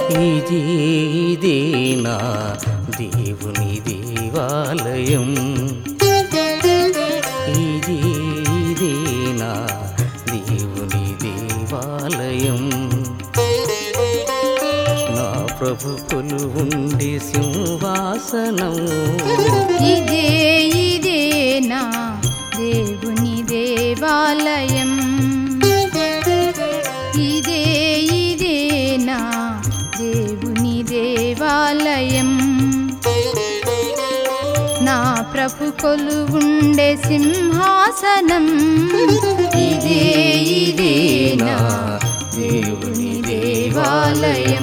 ఇదే ఇదే నా దేవుని దేవాలయం ఇదే ఇదే నా దేవుని దేవాలయం నా ప్రభు కొలువుండే సింహాసనం ఇదే ఇదే నా దేవుని దేవాలయం ఇదే ఇదే నా దేవుని దేవాలయం నా ప్రభు కొలువుండే సింహాసనం ఇదే ఇదే నా దేవుని దేవాలయం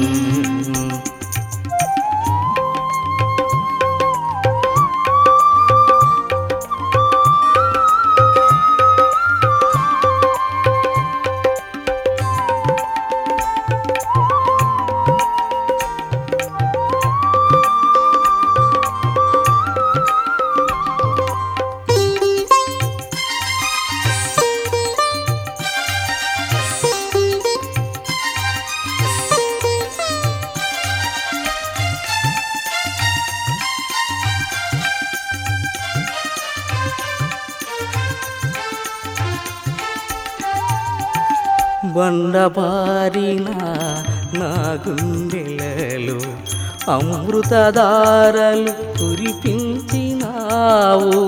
బండబారిన నా గుండెలలో అమృతధారలు కురిపించినావు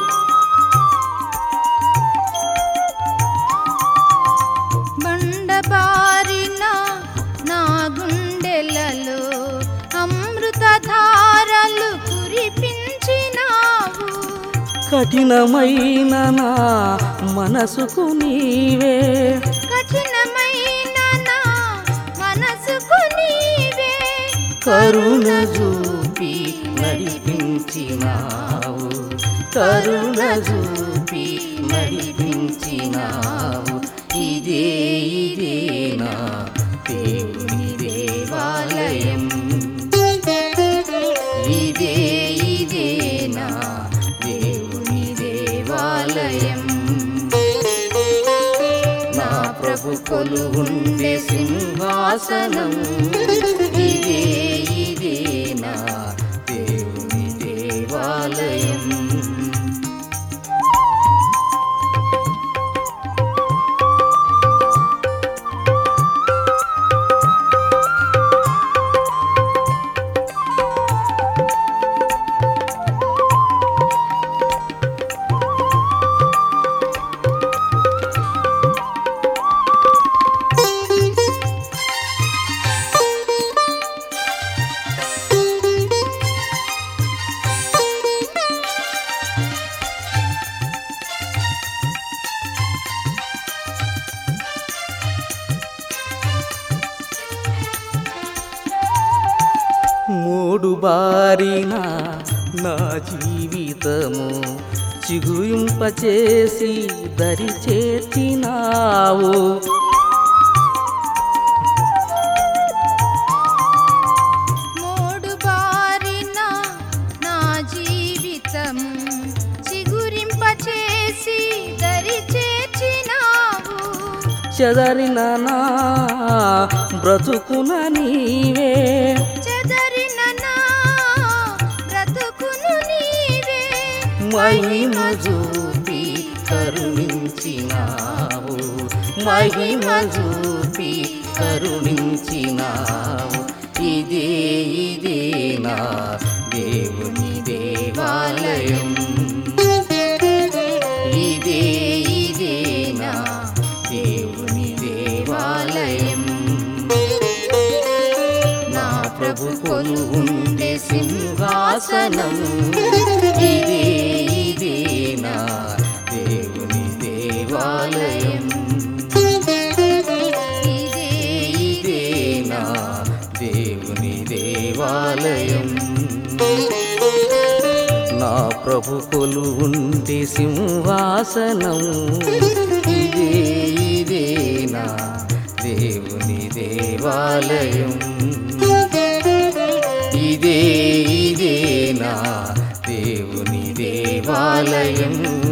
బండబారిన నా గుండెలలో అమృతధారలు కురిపించినావు కఠినమైన నా మనసుకు నీవే కఠినమైన నా మనసుకు నీవే కరుణ చూపి నడిపించినావు కరుణ చూపి నడిపించినావు ఇదే ఇదే నా దేవుని దేవాలయం ఇదే ఇదే నా దేవుని దేవాలయం నా ప్రభు కొలువుండే సింహాసనం ఇదే ఇదే నా దేవుని దేవాలయం మూడు బారిన నా జీవితము చిగుయింపచేసి దరి చేర్చినావు మూడు బారిన నా జీవితం చిగురింపచేసి దరి చేర్చినావు చెదరిన నా బ్రతుకున నీవే చెదరిన నా బ్రతుకును నీవే మహిమ చూపి కరుణించినావు మహిమ చూపి కరుణించినావు ఇదే ఇదే నా దేవుని దేవాలయం ఇదే ఇదే నా దేవుని దేవాలయం నా ప్రభు కొలువుండే సింహాసనం ఇదే ఇదే నా దేవుని దేవాలయం ఇదే ఇదే నా దేవుని దేవాలయం నా ప్రభు కొలువుండే సింహాసనం ఇదే ఇదే నా దేవుని దేవాలయం ఇదే ఇదే నా దేవుని దేవాలయం